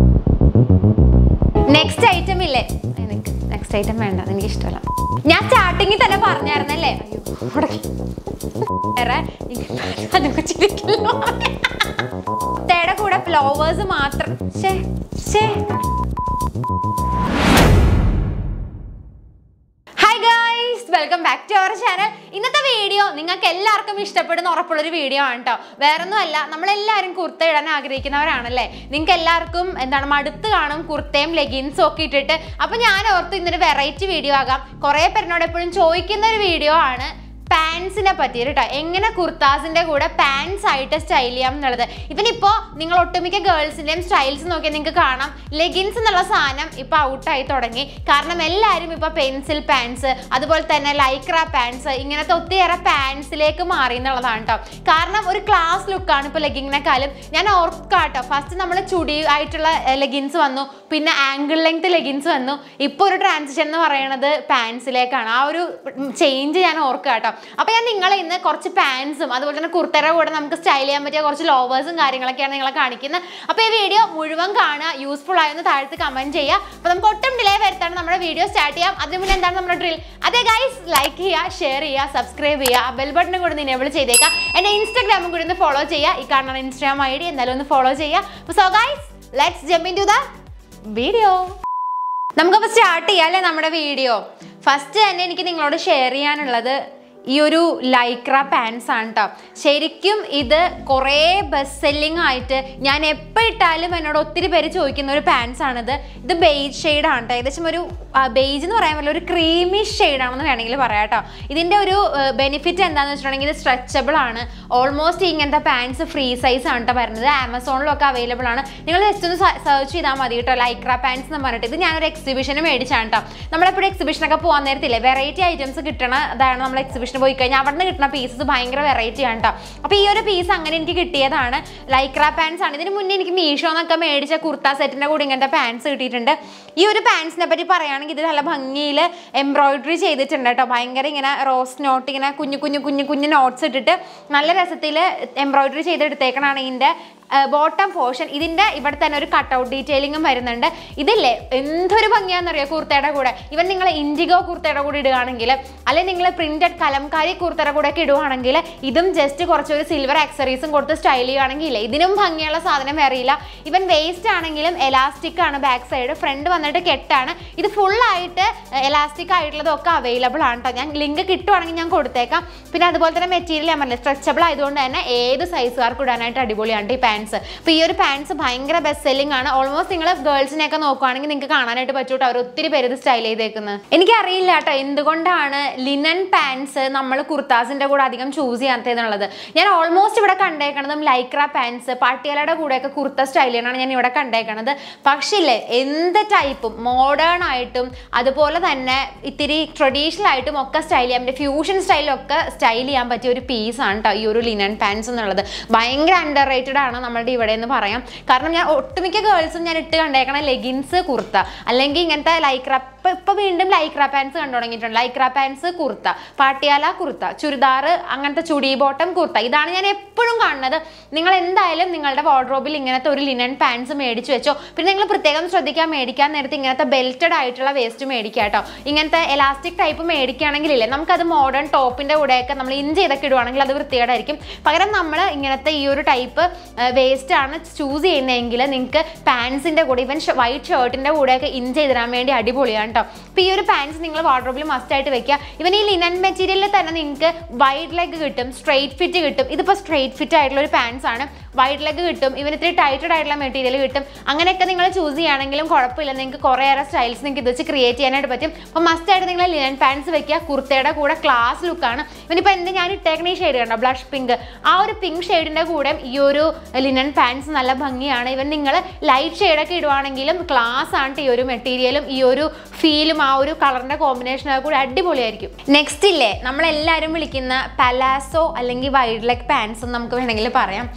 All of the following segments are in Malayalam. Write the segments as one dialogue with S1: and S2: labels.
S1: നെക്സ്റ്റ് ഐറ്റം ഇല്ലേ എനിക്ക് നെക്സ്റ്റ് ഐറ്റം വേണ്ട എനിക്ക് ഇഷ്ടമല്ല ഞാൻ സ്റ്റാർട്ടിങ്ങിൽ തന്നെ പറഞ്ഞായിരുന്നല്ലേ അയ്യോ മുടക്കി. വേറെ അതൊക്കെ ചിരിക്കല്ലോ തേടെ കൂടെ ഫ്ലവേഴ്സ് മാത്രം ശേ ശേ hi guys welcome back to our channel ഇന്നത്തെ വീഡിയോ നിങ്ങൾക്ക് എല്ലാവർക്കും ഇഷ്ടപ്പെടുന്ന ഉറപ്പുള്ളൊരു വീഡിയോ ആണ് കേട്ടോ വേറൊന്നുമല്ല നമ്മളെല്ലാവരും കുർത്ത ഇടാൻ ആഗ്രഹിക്കുന്നവരാണല്ലേ നിങ്ങൾക്ക് എല്ലാവർക്കും എന്താണ് മടുത്ത് കാണും കുർത്തയും ലെഗിൻസും ഒക്കെ ഇട്ടിട്ട് അപ്പം ഞാൻ ഓർത്ത് ഇന്നൊരു വെറൈറ്റി വീഡിയോ ആകാം കുറേ പേരിനോട് എപ്പോഴും ചോദിക്കുന്ന ഒരു വീഡിയോ ആണ് പാൻസിനെ പറ്റിയിട്ട് കേട്ടോ എങ്ങനെ കുർത്താസിന്റെ കൂടെ പാൻസ് ആയിട്ട് സ്റ്റൈൽ ചെയ്യാം എന്നുള്ളത് ഇവനിപ്പോ നിങ്ങൾ ഒട്ടുമിക്ക ഗേൾസിന്റെയും സ്റ്റൈൽസ് നോക്കിയാൽ നിങ്ങൾക്ക് കാണാം ലെഗിൻസ് എന്നുള്ള സാധനം ഇപ്പൊ ഔട്ടായി തുടങ്ങി കാരണം എല്ലാവരും ഇപ്പൊ പെൻസിൽ പാൻസ് അതുപോലെ തന്നെ ലൈക്ര പാൻസ് ഇങ്ങനത്തെ ഒത്തിരിയേറെ പാൻസിലേക്ക് മാറി എന്നുള്ളതാണ് കേട്ടോ കാരണം ഒരു ക്ലാസ് ലുക്കാണ് ഇപ്പൊ ലെഗിങ്ങിനെക്കാളും ഞാൻ ഓർക്കാട്ടോ ഫസ്റ്റ് നമ്മൾ ചുടി ആയിട്ടുള്ള ലെഗിൻസ് വന്നു പിന്നെ ആംഗിൾ ലെങ്ത് ലെഗിൻസ് വന്നു ഇപ്പോൾ ഒരു ട്രാൻസിഷൻ എന്ന് പറയുന്നത് പാൻസിലേക്കാണ് ആ ഒരു ചേഞ്ച് ഞാൻ ഓർക്കുക കേട്ടോ അപ്പോൾ ഞാൻ നിങ്ങളെ ഇന്ന് കുറച്ച് പാൻസും അതുപോലെ തന്നെ കുർത്തയുടെ കൂടെ നമുക്ക് സ്റ്റൈൽ ചെയ്യാൻ പറ്റിയ കുറച്ച് ലോവേഴ്സും കാര്യങ്ങളൊക്കെയാണ് നിങ്ങളെ കാണിക്കുന്നത് അപ്പോൾ ഈ വീഡിയോ മുഴുവൻ കാണുക യൂസ്ഫുൾ ആയെന്ന് താഴത്ത് കമൻറ്റ് ചെയ്യുക അപ്പോൾ നമുക്ക് ഒട്ടും ഡിലേ വരുത്താണ് നമ്മുടെ വീഡിയോ സ്റ്റാർട്ട് ചെയ്യാം അതിന് മുന്നേ എന്താണ് നമ്മുടെ ഡ്രിൽ അതെ ഗൈസ് ലൈക്ക് ചെയ്യുക ഷെയർ ചെയ്യുക സബ്സ്ക്രൈബ് ചെയ്യുക ബെൽ ബട്ടണും കൂടി എനേബിൾ ചെയ്തേക്കാം എൻ്റെ ഇൻസ്റ്റാഗ്രാമും കൂടി ഒന്ന് ഫോളോ ചെയ്യുക ഈ കാണുന്ന ഇൻസ്റ്റാഗ്രാം ഐ ഡി എന്തായാലും ഒന്ന് ഫോളോ ചെയ്യുക അപ്പോൾ so guys let's jump into the video നമുക്കപ്പോൾ സ്റ്റാർട്ട് ചെയ്യാം അല്ലേ നമ്മുടെ വീഡിയോ ഫസ്റ്റ് തന്നെ എനിക്ക് നിങ്ങളോട് ഷെയർ ചെയ്യാനുള്ളത് ഈ ഒരു ലൈക്ര പാൻസ് ആണ് കേട്ടോ ശരിക്കും ഇത് കുറേ ബെസ്റ്റ് സെല്ലിംഗ് ആയിട്ട് ഞാൻ എപ്പോൾ ഇട്ടാലും എന്നോട് ഒത്തിരി പേര് ചോദിക്കുന്ന ഒരു പാൻസ് ആണിത് ഇത് ബെയ്ജ് ഷെയ്ഡാണ് കേട്ടോ ഏകദേശം ഒരു ബെയ്ജ് എന്ന് പറയാൻ പറ്റില്ല ഒരു ക്രീമി ഷെയ്ഡാണെന്ന് വേണമെങ്കിൽ പറയാം കേട്ടോ ഇതിൻ്റെ ഒരു ബെനിഫിറ്റ് എന്താണെന്ന് വെച്ചിട്ടുണ്ടെങ്കിൽ ഇത് സ്ട്രെച്ചബിൾ ആണ് ഓൾമോസ്റ്റ് ഇങ്ങനത്തെ പാൻസ് ഫ്രീ സൈസ് ആണ് കേട്ടോ വരുന്നത് ആമസോണിലൊക്കെ അവൈലബിൾ ആണ് നിങ്ങൾ ജസ്റ്റ് ഒന്ന് സെർച്ച് ചെയ്താൽ മതി കേട്ടോ ലൈക്ര പാൻസ് എന്ന് പറഞ്ഞിട്ട് ഇത് ഞാനൊരു എക്സിബിഷന് മേടിച്ചാണ് കേട്ടോ നമ്മളെപ്പോഴും എക്സിബിഷനൊക്കെ പോകാൻ നേരത്തില്ലേ വെറൈറ്റി ഐറ്റംസ് കിട്ടണ അതാണ് നമ്മൾ എക്സിബിഷന് പോയി കഴിഞ്ഞാൽ അവിടെ നിന്ന് കിട്ടുന്ന പീസസ് ഭയങ്കര വെറൈറ്റി ആണ് കേട്ടോ അപ്പോൾ ഈ ഒരു പീസ് അങ്ങനെ എനിക്ക് കിട്ടിയതാണ് ലൈക്ര പാൻസ് ആണ് ഇതിന് മുന്നേ എനിക്ക് മീഷോ എന്നൊക്കെ മേടിച്ച കുർത്ത സെറ്റിൻ്റെ കൂടെ ഇങ്ങനത്തെ പാൻസ് കിട്ടിയിട്ടുണ്ട് ഈ ഒരു പാൻസിനെ പറ്റി പറയുകയാണെങ്കിൽ ഇത് നല്ല ഭംഗിയിൽ എംബ്രോയിഡറി ചെയ്തിട്ടുണ്ട് കേട്ടോ ഭയങ്കര ഇങ്ങനെ റോസ് നോട്ട് ഇങ്ങനെ കുഞ്ഞു കുഞ്ഞു കുഞ്ഞു കുഞ്ഞു നോട്ട്സ് ഇട്ടിട്ട് നല്ല രസത്തിൽ എംബ്രോയിഡറി ചെയ്തെടുത്തേക്കണാണ് ഇതിൻ്റെ ബോട്ടം പോർഷൻ ഇതിൻ്റെ ഇവിടെ തന്നെ ഒരു കട്ടൗട്ട് ഡീറ്റെയിലിങ്ങും വരുന്നുണ്ട് ഇതില്ലേ എന്തൊരു ഭംഗിയാണെന്നറിയോ കുർത്തയുടെ കൂടെ ഇവൻ നിങ്ങൾ ഇൻഡിഗോ കുർത്തയുടെ കൂടെ ഇടുകയാണെങ്കിൽ അല്ലെങ്കിൽ നിങ്ങൾ പ്രിന്റഡ് കലംകാരി കുർത്തയുടെ കൂടെ ഒക്കെ ഇടുവാണെങ്കിൽ ഇതും ജസ്റ്റ് കുറച്ചൊരു സിൽവർ ആക്സറീസും കൊടുത്ത് സ്റ്റൈൽ ചെയ്യുകയാണെങ്കിൽ ഇല്ലേ ഇതിനും ഭംഗിയുള്ള സാധനം വേറെയില്ല ഇവൻ വേസ്റ്റ് ആണെങ്കിലും എലാസ്റ്റിക് ആണ് ബാക്ക് സൈഡ് ഫ്രണ്ട് വന്നിട്ട് കെട്ടാണ് ഇത് full ആയിട്ട് എലാസ്റ്റിക് ആയിട്ടുള്ളതൊക്കെ അവൈലബിൾ ആണ് കേട്ടോ ഞാൻ ലിങ്ക് കിട്ടുവാണെങ്കിൽ ഞാൻ കൊടുത്തേക്കാം പിന്നെ അതുപോലെ തന്നെ മെറ്റീരിയൽ ഞാൻ പറഞ്ഞില്ല സ്ട്രെച്ചബിൾ ആയതുകൊണ്ട് തന്നെ ഏത് സൈസുകാർക്ക് ഇടാനായിട്ട് അടിപൊളിയാണ് ഈ പാൻസ് അപ്പോൾ ഈ ഒരു പാൻസ് ഭയങ്കര ബെസ്റ്റ് സെല്ലിംഗ് ആണ് ഓൾമോസ്റ്റ് നിങ്ങൾ ഗേൾസിനെയൊക്കെ നോക്കുവാണെങ്കിൽ നിങ്ങൾക്ക് കാണാനായിട്ട് പറ്റൂട്ടോ അവർ ഒത്തിരി പേര് ഇത് സ്റ്റൈൽ ചെയ്തേക്കുന്നത് എനിക്കറിയില്ല കേട്ടോ എന്തുകൊണ്ടാണ് ലിനൻ പാൻസ് നമ്മൾ കുർത്താസിന്റെ കൂടെ അധികം ചൂസ് ചെയ്യാത്തതെന്നുള്ളത് ഞാൻ ഓൾമോസ്റ്റ് ഇവിടെ കണ്ടേക്കണതും ലൈക്ര പാൻസ് പാട്ടിയാലയുടെ കൂടെയൊക്കെ കുർത്ത സ്റ്റൈൽ ചെയ്യണമാണ് ഞാൻ ഇവിടെ കണ്ടേക്കണത് പക്ഷേ ഇല്ലേ എന്ത് ടൈപ്പും മോഡേൺ ആയിട്ടും അതുപോലെ തന്നെ ഇത്തിരി ട്രഡീഷണൽ ആയിട്ടും ഒക്കെ സ്റ്റൈൽ ചെയ്യാൻ പറ്റിയ ഫ്യൂഷൻ സ്റ്റൈലൊക്കെ സ്റ്റൈൽ ചെയ്യാൻ പറ്റിയ ഒരു പീസാണ് കേട്ടോ ഈ ഒരു ലിനൻ പാൻസ് എന്നുള്ളത് ഭയങ്കര അണ്ടർ റേറ്റഡ് ആണ് നമ്മളുടെ ഇവിടെ എന്ന് പറയാം കാരണം ഞാൻ ഒട്ടുമിക്ക ഗേൾസും ഞാൻ ഇട്ട് കണ്ടേക്കണ ലെഗിൻസ് കുർത്ത അല്ലെങ്കിൽ ഇങ്ങനത്തെ ലൈക്ര ഇപ്പൊ ഇപ്പൊ വീണ്ടും ലൈക്ര പാൻസ് കണ്ടു തുടങ്ങിയിട്ടുണ്ട് ലൈക്ര പാൻസ് കുർത്ത പാട്ടിയാല കുർത്ത ചുരിദാർ അങ്ങനത്തെ ചുടി ബോട്ടം കുർത്ത ഇതാണ് ഞാൻ എപ്പോഴും കാണുന്നത് നിങ്ങൾ എന്തായാലും നിങ്ങളുടെ വാർഡ്രോബിൽ ഇങ്ങനത്തെ ഒരു ലിനൻ പാൻസ് മേടിച്ചു വെച്ചോ പിന്നെ നിങ്ങൾ പ്രത്യേകം ശ്രദ്ധിക്കാൻ മേടിക്കാൻ നേരത്തെ ഇങ്ങനത്തെ ബെൽറ്റഡ് ആയിട്ടുള്ള വേസ്റ്റ് മേടിക്കുക കേട്ടോ ഇങ്ങനത്തെ എലാസ്റ്റിക് ടൈപ്പ് മേടിക്കുകയാണെങ്കിൽ ഇല്ലേ നമുക്കത് മോഡേൺ ടോപ്പിന്റെ കൂടെയൊക്കെ നമ്മൾ ഇൻ ചെയ്തൊക്കെ ഇടുവാണെങ്കിൽ അത് വൃത്തികേടായിരിക്കും പകരം നമ്മൾ ഇങ്ങനത്തെ ഈ ഒരു ടൈപ്പ് വേസ്റ്റ് ആണ് ചൂസ് ചെയ്യുന്നതെങ്കിൽ നിങ്ങൾക്ക് പാൻസിന്റെ കൂടെ ഇവൻ വൈറ്റ് ഷർട്ടിന്റെ കൂടെയൊക്കെ ഇൻ ചെയ്തിടാൻ വേണ്ടി അടിപൊളിയാണ് കേട്ടോ അപ്പോൾ ഈ ഒരു പാൻസ് നിങ്ങൾ വാർഡ്രോബിൽ മസ്റ്റ് ആയിട്ട് വെക്കുക ഇവൻ ഈ ലിനൻ മെറ്റീരിയലിൽ തന്നെ നിങ്ങൾക്ക് വൈഡ് ലെഗ് കിട്ടും സ്ട്രെയിറ്റ് ഫിറ്റ് കിട്ടും ഇതിപ്പോൾ സ്ട്രെയിറ്റ് ഫിറ്റ് ആയിട്ടുള്ള ഒരു പാൻസ് ആണ് വൈഡ് ലെഗ് കിട്ടും ഇവന് ഇത്തിരി ടൈറ്റഡ് ആയിട്ടുള്ള മെറ്റീരിയൽ കിട്ടും അങ്ങനെയൊക്കെ നിങ്ങൾ ചൂസ് ചെയ്യുകയാണെങ്കിലും കുഴപ്പമില്ല നിങ്ങൾക്ക് കുറേയേറെ സ്റ്റൈൽസ് നിങ്ങൾക്ക് ഇത് വെച്ച് ക്രിയേറ്റ് ചെയ്യാനായിട്ട് പറ്റും അപ്പോൾ മസ്റ്റ് ആയിട്ട് നിങ്ങൾ ലിനൻ പാൻസ് വെക്കുക കുർത്തയുടെ കൂടെ ക്ലാസ് ലുക്കാണ് ഇവനിപ്പോൾ എന്ത് ഞാൻ ഇട്ടേക്കണ ഈ ഷെയ്ഡ് കണ്ടോ ബ്ലഷ് പിങ്ക് ആ ഒരു പിങ്ക് ഷെയ്ഡിൻ്റെ കൂടെ ഈ ഒരു ലിനൻ പാൻസ് നല്ല ഭംഗിയാണ് ഇവൻ നിങ്ങൾ ലൈറ്റ് ഷെയ്ഡൊക്കെ ഇടുവാണെങ്കിലും ക്ലാസ് ആണ് ഈ ഒരു മെറ്റീരിയലും ഈ ഒരു ഫീലും ആ ഒരു കളറിൻ്റെ കോമ്പിനേഷനൊക്കെ കൂടി അടിപൊളിയായിരിക്കും നെക്സ്റ്റ് ഇല്ലേ നമ്മളെല്ലാവരും വിളിക്കുന്ന പലാസോ അല്ലെങ്കിൽ വൈഡ് ലെഗ് പാൻസ് എന്ന് നമുക്ക് വേണമെങ്കിൽ പറയാം അതാണ്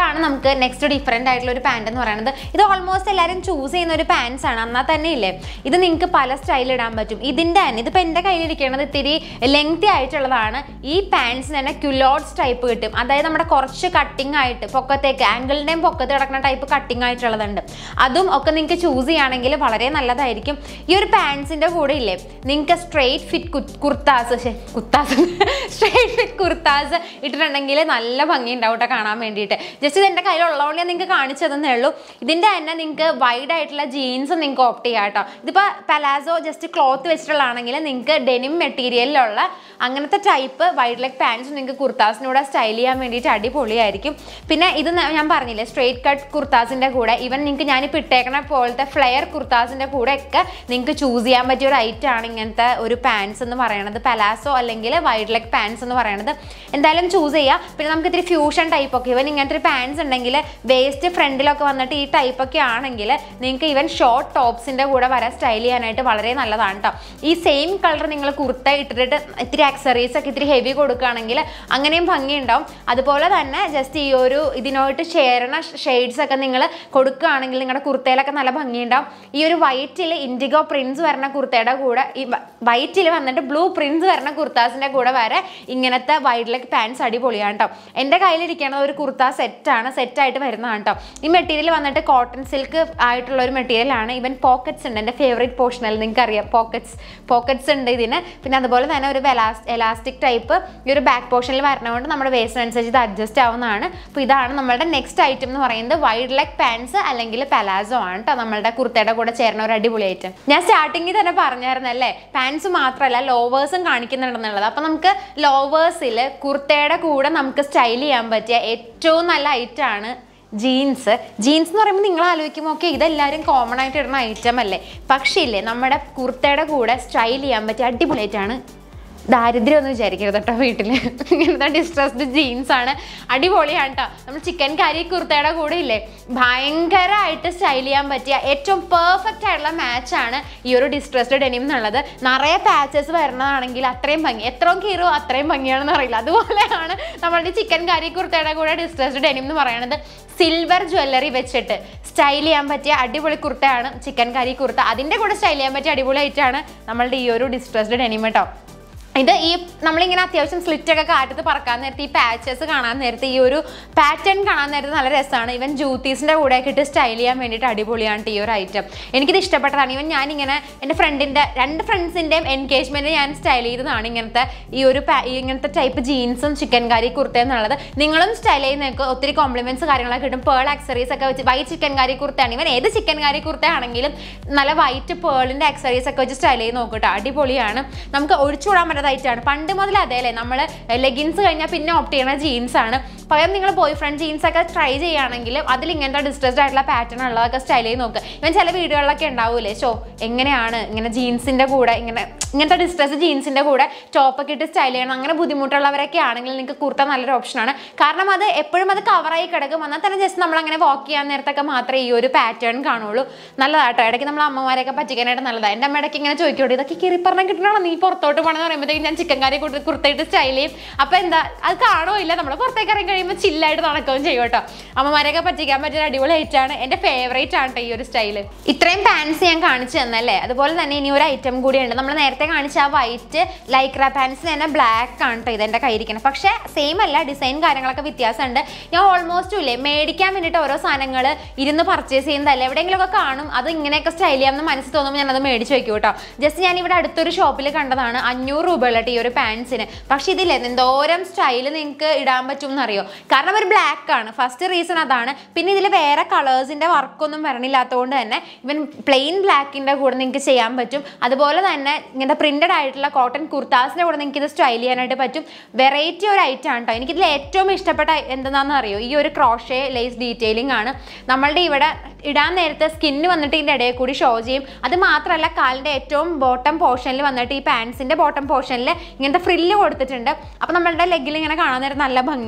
S1: ഇതാണ് നമുക്ക് നെക്സ്റ്റ് ഡിഫറെൻ്റ് ആയിട്ടുള്ള ഒരു പാൻറ് എന്ന് പറയുന്നത് ഇത് ഓൾമോസ്റ്റ് എല്ലാവരും ചൂസ് ചെയ്യുന്ന ഒരു പാൻസ് ആണ് എന്നാൽ തന്നെ ഇല്ലേ ഇത് നിങ്ങൾക്ക് പല സ്റ്റൈൽ ഇടാൻ പറ്റും ഇതിൻ്റെ തന്നെ ഇതിപ്പോൾ എൻ്റെ കയ്യിലിരിക്കുന്നത് ഇത്തിരി ലെങ്തി ആയിട്ടുള്ളതാണ് ഈ പാൻസിന് തന്നെ ക്യുലോട്ട്സ് ടൈപ്പ് കിട്ടും അതായത് നമ്മുടെ കുറച്ച് കട്ടിങ് ആയിട്ട് പൊക്കത്തേക്ക് ആംഗിളിൻ്റെയും പൊക്കത്ത് കിടക്കുന്ന ടൈപ്പ് കട്ടിങ് ആയിട്ടുള്ളതുണ്ട് അതും ഒക്കെ നിങ്ങൾക്ക് ചൂസ് ചെയ്യുകയാണെങ്കിൽ വളരെ നല്ലതായിരിക്കും ഈ ഒരു പാൻസിൻ്റെ കൂടെ ഇല്ലേ നിങ്ങൾക്ക് straight fit kurtas kurtas straight fit kurtas ഇട്ടിട്ടുണ്ടെങ്കിൽ നല്ല ഭംഗി ഉണ്ടാവും കേട്ടോ കാണാൻ വേണ്ടിയിട്ട് ജസ്റ്റ് ഇത് എൻ്റെ കയ്യിലുള്ളതുകൊണ്ട് ഞാൻ നിങ്ങൾക്ക് കാണിച്ചു തന്നേ ഉള്ളൂ ഇതിൻ്റെ തന്നെ നിങ്ങൾക്ക് വൈഡ് ആയിട്ടുള്ള ജീൻസ് നിങ്ങൾക്ക് ഓപ്റ്റ് ചെയ്യാം കേട്ടോ ഇതിപ്പോൾ പലാസോ ജസ്റ്റ് ക്ലോത്ത് വെച്ചിട്ടുള്ളതാണെങ്കിൽ നിങ്ങൾക്ക് ഡെനിം മെറ്റീരിയലിലുള്ള അങ്ങനത്തെ ടൈപ്പ് വൈഡ് ലെഗ് പാൻസ് നിങ്ങൾക്ക് കുർത്താസിനൂടെ സ്റ്റൈൽ ചെയ്യാൻ വേണ്ടിയിട്ട് അടിപൊളിയായിരിക്കും പിന്നെ ഇത് ന- ഞാൻ പറഞ്ഞില്ലേ സ്ട്രെയിറ്റ് കട്ട് കുർത്താസിൻ്റെ കൂടെ ഈവൻ നിങ്ങൾക്ക് ഞാനിപ്പോൾ ഇട്ടേക്കണ പോലത്തെ ഫ്ലെയർ കുർത്താസിൻ്റെ കൂടെ ഒക്കെ നിങ്ങൾക്ക് ചൂസ് ചെയ്യാൻ പറ്റിയ ഒരു ഐറ്റം ആണ് ഇങ്ങനത്തെ ഒരു പാൻസ് എന്ന് പറയുന്നത് പലാസോ അല്ലെങ്കിൽ വൈഡ് ലെഗ് പാൻസ് എന്ന് പറയുന്നത് എന്തായാലും ചൂസ് ചെയ്യുക പിന്നെ നമുക്ക് ഇത്തിരി ഫ്യൂഷൻ ടൈപ്പ് ഒക്കെ ഇവൻ ഇങ്ങനത്തെ ഒരു പാൻസ് ഉണ്ടെങ്കിൽ വേസ്റ്റ് ഫ്രണ്ടിലൊക്കെ വന്നിട്ട് ഈ ടൈപ്പ് ഒക്കെ ആണെങ്കിൽ നിങ്ങൾക്ക് ഈവൻ ഷോർട്ട് ടോപ്സിൻ്റെ കൂടെ വരെ സ്റ്റൈൽ ചെയ്യാനായിട്ട് വളരെ നല്ലതാണ് കേട്ടോ ഈ സെയിം കളർ നിങ്ങൾ കുർത്ത ഇട്ടിട്ട് ഇത്തിരി അക്സറീസ് ഒക്കെ ഇത്തിരി ഹെവി കൊടുക്കുകയാണെങ്കിൽ അങ്ങനെയും ഭംഗി ഉണ്ടാവും അതുപോലെ തന്നെ ജസ്റ്റ് ഈ ഒരു ഇതിനോട്ട് ചേരണ ഷെയ്ഡ്സ് ഒക്കെ നിങ്ങൾ കൊടുക്കുകയാണെങ്കിൽ നിങ്ങളുടെ കുർത്തയിലൊക്കെ നല്ല ഭംഗിയുണ്ടാവും ഈ ഒരു വൈറ്റിൽ ഇൻഡിഗോ പ്രിൻസ് വരുന്ന കുർത്തയുടെ കൂടെ ഈ വൈറ്റിൽ വന്നിട്ട് ബ്ലൂ പ്രിൻസ് വരുന്ന കുർത്താസിൻ്റെ കൂടെ വരെ ഇങ്ങനത്തെ വൈഡ് ലെഗ് പാൻസ് അടിപൊളിയാണ് കേട്ടോ എൻ്റെ കയ്യിലിരിക്കുന്നത് ഒരു കുർത്ത സെറ്റാണ് സെറ്റായിട്ട് വരുന്നതാണ് കേട്ടോ ഈ മെറ്റീരിയൽ വന്നിട്ട് കോട്ടൺ സിൽക്ക് ആയിട്ടുള്ള ഒരു മെറ്റീരിയലാണ് ഇവൻ പോക്കറ്റ്സ് ഉണ്ട് എൻ്റെ ഫേവറേറ്റ് പോർഷനിൽ നിങ്ങൾക്ക് അറിയാം പോക്കറ്റ്സ് പോക്കറ്റ്സ് ഉണ്ട് ഇതിന് പിന്നെ അതുപോലെ തന്നെ ഒരു എലാസ്റ്റിക് ടൈപ്പ് ഈ ഒരു ബാക്ക് പോർഷനിൽ വരണതുകൊണ്ട് നമ്മുടെ വേസ്റ്റിനനുസരിച്ച് ഇത് അഡ്ജസ്റ്റ് ആവുന്നതാണ് അപ്പോൾ ഇതാണ് നമ്മളുടെ നെക്സ്റ്റ് ഐറ്റം എന്ന് പറയുന്നത് വൈഡ് ലെഗ് പാൻസ് അല്ലെങ്കിൽ പലാസോ ആണ് കേട്ടോ നമ്മളുടെ കുർത്തയുടെ കൂടെ ചേർന്ന ഒരു അടിപൊളി ഐറ്റം ഞാൻ സ്റ്റാർട്ടിങ്ങിൽ തന്നെ പറഞ്ഞായിരുന്നല്ലേ പാൻസ് മാത്രമല്ല ലോവേഴ്സും കാണിക്കുന്നുണ്ടെന്നുള്ളത് അപ്പോൾ നമുക്ക് ലോവേഴ്സിൽ കുർത്തയുടെ കൂടെ നമുക്ക് സ്റ്റൈൽ ചെയ്യാൻ പറ്റിയ ഏറ്റവും നല്ല ഐറ്റം ആണ് ജീൻസ് ജീൻസ് എന്ന് പറയുമ്പോൾ നിങ്ങൾ ആലോചിക്കുമ്പോൾ ഓക്കെ ഇതെല്ലാവരും കോമൺ ആയിട്ട് ഇടുന്ന ഐറ്റം അല്ലേ പക്ഷേ ഇല്ലേ നമ്മുടെ കുർത്തയുടെ കൂടെ സ്റ്റൈൽ ചെയ്യാൻ പറ്റിയ അടിപൊളി ആയിട്ടാണ് ദാരിദ്ര്യം ഒന്നും വിചാരിക്കരുത് കേട്ടോ വീട്ടിൽ ഇങ്ങനത്തെ ഡിസ്ട്രസ്ഡ് ജീൻസ് ആണ് അടിപൊളിയാണ് കേട്ടോ നമ്മൾ ചിക്കൻ കറി കുർത്തയുടെ കൂടെ ഇല്ലേ ഭയങ്കരമായിട്ട് സ്റ്റൈൽ ചെയ്യാൻ പറ്റിയ ഏറ്റവും പെർഫെക്റ്റ് ആയിട്ടുള്ള മാച്ചാണ് ഈ ഒരു ഡിസ്ട്രസ്ഡ് ഡെനിം എന്നുള്ളത് നിറയെ പാച്ചസ് വരുന്നതാണെങ്കിൽ അത്രയും ഭംഗി എത്രയും കീറോ അത്രയും ഭംഗിയാണെന്ന് അറിയില്ല അതുപോലെയാണ് നമ്മളുടെ ചിക്കൻ കറി കുർത്തയുടെ കൂടെ ഡിസ്ട്രസ്ഡ് ഡെനിം എന്ന് പറയുന്നത് സിൽവർ ജ്വല്ലറി വെച്ചിട്ട് സ്റ്റൈൽ ചെയ്യാൻ പറ്റിയ അടിപൊളി കുർത്തയാണ് ചിക്കൻ കറി കുർത്ത അതിൻ്റെ കൂടെ സ്റ്റൈൽ ചെയ്യാൻ പറ്റിയ അടിപൊളി ആയിട്ടാണ് നമ്മളുടെ ഈ ഒരു ഡിസ്ട്രസ്ഡ് ഡെനിം കേട്ടോ ഇത് ഈ നമ്മളിങ്ങനെ അത്യാവശ്യം സ്ലിറ്റ് ഒക്കെ കാറ്റത്ത് പറക്കാൻ നേരത്തെ ഈ പാച്ചസ് കാണാൻ നേരത്തെ ഈ ഒരു പാറ്റേൺ കാണാൻ നേരത്തെ നല്ല രസമാണ് ഇവൻ ജൂത്തീസിൻ്റെ കൂടെ ഒക്കെ ഇട്ട് സ്റ്റൈൽ ചെയ്യാൻ വേണ്ടിയിട്ട് അടിപൊളിയാണ് ഈ ഒരു ഐറ്റം എനിക്കിത് ഇഷ്ടപ്പെട്ടതാണ് ഇവൻ ഞാനിങ്ങനെ എൻ്റെ ഫ്രണ്ടിൻ്റെ രണ്ട് ഫ്രണ്ട്സിൻ്റെയും എൻഗേജ്മെൻറ്റ് ഞാൻ സ്റ്റൈൽ ചെയ്തതാണ് ഇങ്ങനത്തെ ഈ ഒരു പാ- ഈ ഇങ്ങനത്തെ ടൈപ്പ് ജീൻസും ചിക്കൻ കറി കുർത്തയും എന്നുള്ളത് നിങ്ങളും സ്റ്റൈൽ ചെയ്യുന്നതൊക്കെ ഒത്തിരി കോംപ്ലിമെൻറ്റ്സ് കാര്യങ്ങളൊക്കെ കിട്ടും പേൾ അക്സറീസ് ഒക്കെ വെച്ച് വൈറ്റ് ചിക്കൻ കറി കുർത്തയാണ് ഇവൻ ഏത് ചിക്കൻ കറി കുർത്ത ആണെങ്കിലും നല്ല വൈറ്റ് പേളിൻ്റെ അക്സറീസ് ഒക്കെ വെച്ച് സ്റ്റൈൽ ചെയ്ത് നോക്കട്ടോ അടിപൊളിയാണ് നമുക്ക് ഒഴിച്ചുകൂടാൻ പറ്റാത്തതായിട്ടാണ് പണ്ട് മുതൽ അതേ അല്ലേ നമ്മൾ ലെഗിൻസ് കഴിഞ്ഞാൽ പിന്നെ ഓപ്റ്റ് ചെയ്യണ ജീൻസ് ആണ് പകരം നിങ്ങൾ ബോയ് ഫ്രണ്ട് ജീൻസ് ഒക്കെ ട്രൈ ചെയ്യുകയാണെങ്കിൽ അതിൽ ഇങ്ങനത്തെ ഡിസ്ട്രസ്ഡ് ആയിട്ടുള്ള പാറ്റേൺ ഉള്ളതൊക്കെ സ്റ്റൈൽ ചെയ്ത് നോക്കുക ഇവൻ ചില വീഡിയോകളിലൊക്കെ ഉണ്ടാവൂലേ ഷോ എങ്ങനെയാണ് ഇങ്ങനെ ജീൻസിൻ്റെ കൂടെ ഇങ്ങനെ ഇങ്ങനത്തെ ഡിസ്ട്രസ് ജീൻസിൻ്റെ കൂടെ ടോപ്പൊക്കെ ഇട്ട് സ്റ്റൈൽ ചെയ്യണം അങ്ങനെ ബുദ്ധിമുട്ടുള്ളവരൊക്കെ ആണെങ്കിൽ നിങ്ങൾക്ക് കുർത്ത നല്ലൊരു ഓപ്ഷനാണ് കാരണം അത് എപ്പോഴും അത് കവറായി കിടക്കും എന്നാൽ തന്നെ ജസ്റ്റ് നമ്മൾ അങ്ങനെ വാക്ക് ചെയ്യാൻ നേരത്തൊക്കെ മാത്രമേ ഈ ഒരു പാറ്റേൺ കാണുള്ളൂ നല്ലതാട്ടോ ഇടയ്ക്ക് നമ്മൾ അമ്മമാരെയൊക്കെ പറ്റിക്കാനായിട്ട് നല്ലതാണ് എൻ്റെ അമ്മ ഇടയ്ക്ക് ഇങ്ങനെ ചോദിക്കോട്ടെ ഇതൊക്കെ കീറി പറഞ്ഞാൽ കിട്ടണോ നീ പുറത്തോട്ട് പോകണമെന്ന് പറയുമ്പോഴത്തേക്കും ഞാൻ ചിക്കൻ കറി കൊടുത്ത് കുർത്തയിട്ട് സ്റ്റൈൽ ചെയ്യും അപ്പോൾ എന്താ അത് കാണോ ഇല്ല നമ്മൾ പുറത്തേക്ക് ഇറങ്ങി കഴിയുമ്പോൾ ചില്ലായിട്ട് നടക്കുകയും ചെയ്യും കേട്ടോ അമ്മമാരെയൊക്കെ പറ്റിക്കാൻ പറ്റിയ അടിപൊളി ഐറ്റാണ് എൻ്റെ ഫേവറേറ്റ് ആണ് കേട്ടോ ഈ ഒരു സ്റ്റൈല് ഇത്രയും പാൻസ് ഞാൻ കാണിച്ചു തന്നല്ലേ അതുപോലെ തന്നെ ഇനി ഒരു ഐറ്റം കൂടിയുണ്ട് നമ്മൾ നേരത്തെ കാണിച്ച ആ വൈറ്റ് ലൈക്ര പാൻസ് തന്നെ ബ്ലാക്ക് ആണ് കേട്ടോ ഇതെൻ്റെ കയ്യിരിക്കുന്നത് പക്ഷേ സെയിം അല്ല ഡിസൈൻ കാര്യങ്ങളൊക്കെ വ്യത്യാസമുണ്ട് ഞാൻ ഓൾമോസ്റ്റ് ഇല്ലേ മേടിക്കാൻ വേണ്ടിയിട്ട് ഓരോ സാധനങ്ങൾ ഇരുന്ന് പർച്ചേസ് ചെയ്യുന്നതല്ല എവിടെയെങ്കിലുമൊക്കെ കാണും അത് ഇങ്ങനെയൊക്കെ സ്റ്റൈൽ ചെയ്യാമെന്ന് മനസ്സിൽ തോന്നുമ്പോൾ ഞാനത് മേടിച്ച് വെക്കും കേട്ടോ ജസ്റ്റ് ഞാൻ ഇവിടെ അടുത്തൊരു ഷോപ്പിൽ കണ്ടതാണ് അഞ്ഞൂറ് രൂപയുള്ള ഈ ഒരു പാൻസിന് പക്ഷേ ഇതില്ലേ എന്തോരം സ്റ്റൈൽ നിങ്ങൾക്ക് ഇടാൻ പറ്റും എന്നറിയോ കാരണം ഒരു ബ്ലാക്ക് ആണ് ഫസ്റ്റ് റീസൺ അതാണ് പിന്നെ ഇതിൽ വേറെ കളേഴ്സിൻ്റെ വർക്കൊന്നും വരണില്ലാത്തതുകൊണ്ട് തന്നെ ഇവൻ പ്ലെയിൻ ബ്ലാക്കിൻ്റെ കൂടെ നിങ്ങൾക്ക് ചെയ്യാൻ പറ്റും അതുപോലെ തന്നെ ഇങ്ങനത്തെ പ്രിന്റഡ് ആയിട്ടുള്ള കോട്ടൺ കുർത്താസിൻ്റെ കൂടെ നിങ്ങൾക്ക് ഇത് സ്റ്റൈൽ ചെയ്യാനായിട്ട് പറ്റും വെറൈറ്റി ഒരു ഐറ്റം ആണ് കേട്ടോ എനിക്കിതിൽ ഏറ്റവും ഇഷ്ടപ്പെട്ട എന്താണെന്ന് അറിയോ ഈ ഒരു ക്രോഷേ ലേസ് ഡീറ്റെയിലിംഗ് ആണ് നമ്മളുടെ ഇവിടെ ഇടാൻ നേരത്തെ സ്കിന്ന് വന്നിട്ട് ഇതിൻ്റെ ഇടയിൽ കൂടി ഷോ ചെയ്യും അത് മാത്രമല്ല കാലിൻ്റെ ഏറ്റവും ബോട്ടം പോർഷനിൽ വന്നിട്ട് ഈ പാൻസിൻ്റെ ബോട്ടം പോർഷനിൽ ഇങ്ങനത്തെ ഫ്രില്ല് കൊടുത്തിട്ടുണ്ട് അപ്പോൾ നമ്മളുടെ ലെഗിൽ ഇങ്ങനെ കാണാൻ നേരം നല്ല ഭംഗിയാണ് കേട്ടോ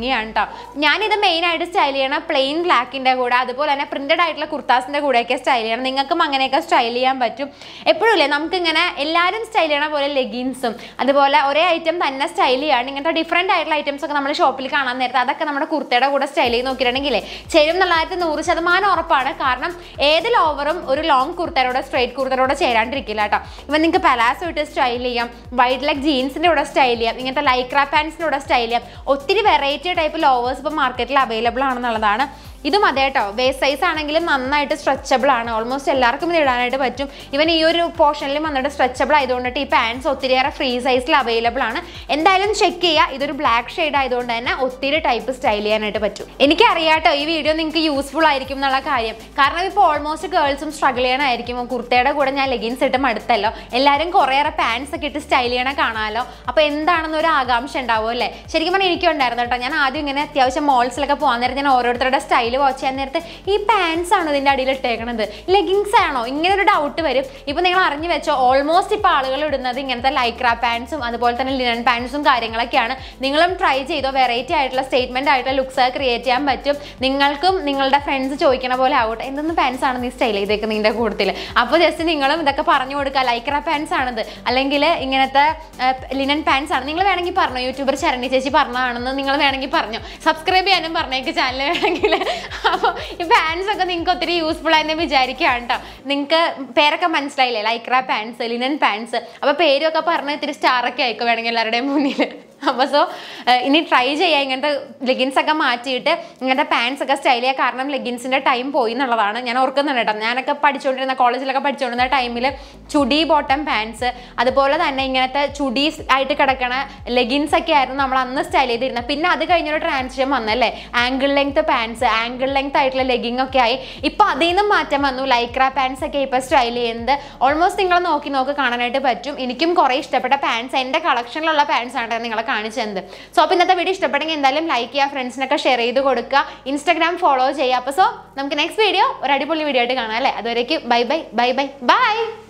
S1: കേട്ടോ ഞാനിത് മെയിൻ ആയിട്ട് സ്റ്റൈൽ ചെയ്യണം പ്ലെയിൻ ബ്ലാക്കിന്റെ കൂടെ അതുപോലെ തന്നെ പ്രിന്റഡ് ആയിട്ടുള്ള കുർത്താസിന്റെ കൂടെയൊക്കെ സ്റ്റൈൽ ചെയ്യണം നിങ്ങൾക്കും അങ്ങനെയൊക്കെ സ്റ്റൈൽ ചെയ്യാൻ പറ്റും എപ്പോഴും ഇല്ലേ നമുക്ക് ഇങ്ങനെ എല്ലാവരും സ്റ്റൈൽ ചെയ്യണ പോലെ ലെഗിൻസും അതുപോലെ ഒരേ ഐറ്റം തന്നെ സ്റ്റൈൽ ചെയ്യാണ് ഇങ്ങനത്തെ ഡിഫറെന്റ് ആയിട്ടുള്ള ഐറ്റംസ് ഒക്കെ നമ്മൾ ഷോപ്പിൽ കാണാൻ നേരത്തെ അതൊക്കെ നമ്മുടെ കുർത്തയുടെ കൂടെ സ്റ്റൈൽ ചെയ്ത് നോക്കിയിട്ടുണ്ടെങ്കിലേ ചേരും എന്നുള്ളതായിട്ട് നൂറ് ശതമാനം ഉറപ്പാണ് കാരണം ഏത് ലോവറും ഒരു ലോങ് കുർത്തയുടെ സ്ട്രേറ്റ് കുർത്തയുടെ ചേരാണ്ടിരിക്കില്ല കേട്ടോ ഇവൻ നിങ്ങൾക്ക് പലാസോ ഇട്ട് സ്റ്റൈൽ ചെയ്യാം വൈഡ് ലെഗ് ജീൻസിൻ്റെ കൂടെ സ്റ്റൈൽ ചെയ്യാം ഇങ്ങനത്തെ ലൈക്ര പാൻസിൻ്റെ കൂടെ സ്റ്റൈൽ ചെയ്യാം ഒത്തിരി വെറൈറ്റി ടൈപ്പ് ലോവേഴ്സ് ഇപ്പോൾ മാർക്കറ്റിൽ അവൈലബിൾ ആണെന്നുള്ളതാണ് ഇതും അതെ കേട്ടോ വേസ്റ്റ് സൈസ് ആണെങ്കിലും നന്നായിട്ട് സ്ട്രെച്ചബിൾ ആണ് ഓൾമോസ്റ്റ് എല്ലാവർക്കും ഇത് ഇടാനായിട്ട് പറ്റും ഇവൻ ഈ ഒരു പോർഷനിൽ വന്നിട്ട് സ്ട്രെച്ചബിൾ ആയതുകൊണ്ടിട്ട് ഈ പാൻസ് ഒത്തിരിയേറെ ഫ്രീ സൈസിൽ അവൈലബിൾ ആണ് എന്തായാലും ചെക്ക് ചെയ്യുക ഇതൊരു ബ്ലാക്ക് ഷെയ്ഡ് ആയതുകൊണ്ട് തന്നെ ഒത്തിരി ടൈപ്പ് സ്റ്റൈൽ ചെയ്യാനായിട്ട് പറ്റും എനിക്കറിയാട്ടോ ഈ വീഡിയോ നിങ്ങൾക്ക് യൂസ്ഫുൾ ആയിരിക്കും എന്നുള്ള കാര്യം കാരണം ഇപ്പോൾ ഓൾമോസ്റ്റ് ഗേൾസും സ്ട്രഗിൾ ചെയ്യണമായിരിക്കും കുർത്തയുടെ കൂടെ ഞാൻ ലെഗിൻസ് ഇട്ട് മടുത്തല്ലോ എല്ലാവരും കുറേയേറെ പാൻസ് ഒക്കെ ഇട്ട് സ്റ്റൈൽ ചെയ്യണ കാണാമല്ലോ അപ്പോൾ എന്താണെന്ന് ഒരു ആകാംക്ഷ ഉണ്ടാവും അല്ലേ ശരിക്കും പറഞ്ഞാൽ എനിക്കും ഉണ്ടായിരുന്നു കേട്ടോ ഞാൻ ആദ്യം ഇങ്ങനെ അത്യാവശ്യം മോൾസിലൊക്കെ പോകാൻ നേരം ഞാൻ ഓരോരുത്തരുടെ സ്റ്റൈൽ വാച്ച് ചെയ്യാൻ നേരത്തെ ഈ പാൻസ് ആണോ ഇതിൻ്റെ അടിയിൽ ഇട്ടേക്കണത് ലെഗിങ്സ് ആണോ ഇങ്ങനെ ഒരു ഡൗട്ട് വരും ഇപ്പൊ നിങ്ങൾ അറിഞ്ഞു വെച്ചോ ഓൾമോസ്റ്റ് ഇപ്പൊ ആളുകൾ ഇടുന്നത് ഇങ്ങനത്തെ ലൈക്ര പാൻസും അതുപോലെ തന്നെ ലിനൻ പാൻസും കാര്യങ്ങളൊക്കെയാണ് നിങ്ങളും ട്രൈ ചെയ്തോ വെറൈറ്റി ആയിട്ടുള്ള സ്റ്റേറ്റ്മെന്റ് ആയിട്ടുള്ള ലുക്സ് ക്രിയേറ്റ് ചെയ്യാൻ പറ്റും നിങ്ങൾക്കും നിങ്ങളുടെ ഫ്രണ്ട്സ് ചോദിക്കണ പോലെ ആവട്ടെ എന്തെന്ന് പാൻസ് ആണ് നീ സ്റ്റൈൽ ചെയ്തേക്കുന്നത് നിന്റെ കൂട്ടത്തിൽ അപ്പോൾ ജസ്റ്റ് നിങ്ങളും ഇതൊക്കെ പറഞ്ഞു കൊടുക്കുക ലൈക്ര പാൻസ് ആണിത് അല്ലെങ്കിൽ ഇങ്ങനത്തെ ലിനൻ പാൻസ് ആണ് നിങ്ങൾ വേണമെങ്കിൽ പറഞ്ഞു യൂട്യൂബർ ശരണി ചേച്ചി പറഞ്ഞതാണെന്ന് നിങ്ങൾ വേണമെങ്കിൽ പറഞ്ഞു സബ്സ്ക്രൈബ് ചെയ്യാനും പറഞ്ഞേക്ക് ചാനൽ വേണമെങ്കിൽ അപ്പോൾ ഈ പാൻസ് ഒക്കെ നിങ്ങൾക്ക് ഒത്തിരി യൂസ്ഫുൾ ആയെന്ന് വിചാരിക്കുകയാണ് കേട്ടോ നിങ്ങൾക്ക് പേരൊക്കെ മനസ്സിലായില്ലേ ലൈക്ര പാൻസ് ലിനൻ പാൻസ് അപ്പോൾ പേരൊക്കെ പറഞ്ഞ് ഇത്തിരി സ്റ്റാറൊക്കെ ആയിക്കോ വേണമെങ്കിൽ എല്ലാവരുടെയും മുന്നിൽ അപ്പോൾ സോ ഇനി ട്രൈ ചെയ്യാം ഇങ്ങനത്തെ ലെഗിൻസ് ഒക്കെ മാറ്റിയിട്ട് ഇങ്ങനത്തെ പാൻസ് ഒക്കെ സ്റ്റൈൽ ചെയ്യുക കാരണം ലെഗിൻസിൻ്റെ ടൈം പോയി എന്നുള്ളതാണ് ഞാൻ ഓർക്കുന്നുണ്ട് കേട്ടോ ഞാനൊക്കെ പഠിച്ചുകൊണ്ടിരുന്ന കോളേജിലൊക്കെ പഠിച്ചുകൊണ്ടിരുന്ന ടൈമിൽ ചുടി ബോട്ടം പാൻസ് അതുപോലെ തന്നെ ഇങ്ങനത്തെ ചുടി ആയിട്ട് കിടക്കണ ലെഗിൻസ് ഒക്കെ ആയിരുന്നു നമ്മൾ അന്ന് സ്റ്റൈൽ ചെയ്തിരുന്നത് പിന്നെ അത് കഴിഞ്ഞൊരു ട്രാൻസിഷൻ വന്നല്ലേ ankle length pants ankle length ആയിട്ടുള്ള ലെഗിങ് ഒക്കെ ആയി ഇപ്പോൾ അതിൽ നിന്നും മാറ്റം വന്നു ലൈക്ര പാൻസ് ഒക്കെ ഇപ്പോൾ സ്റ്റൈൽ ചെയ്യുന്നത് ഓൾമോസ്റ്റ് നിങ്ങൾ നോക്കി നോക്കി കാണാനായിട്ട് പറ്റും എനിക്കും കുറേ ഇഷ്ടപ്പെട്ട പാൻസ് എൻ്റെ കളക്ഷനിലുള്ള പാൻസ് ആണ് നിങ്ങളെ കാണിച്ചു തന്നത് സോ അപ്പോൾ ഇന്നത്തെ വീഡിയോ ഇഷ്ടപ്പെട്ടെങ്കിൽ എന്തായാലും ലൈക്ക് ചെയ്യുക ഫ്രണ്ട്സിനൊക്കെ ഷെയർ ചെയ്ത് കൊടുക്കുക ഇൻസ്റ്റാഗ്രാം ഫോളോ ചെയ്യുക അപ്പോൾ സോ നമുക്ക് നെക്സ്റ്റ് വീഡിയോ ഒരു അടിപൊളി വീഡിയോ ആയിട്ട് കാണാം അല്ലേ അതുവരേക്കും bye bye bye bye by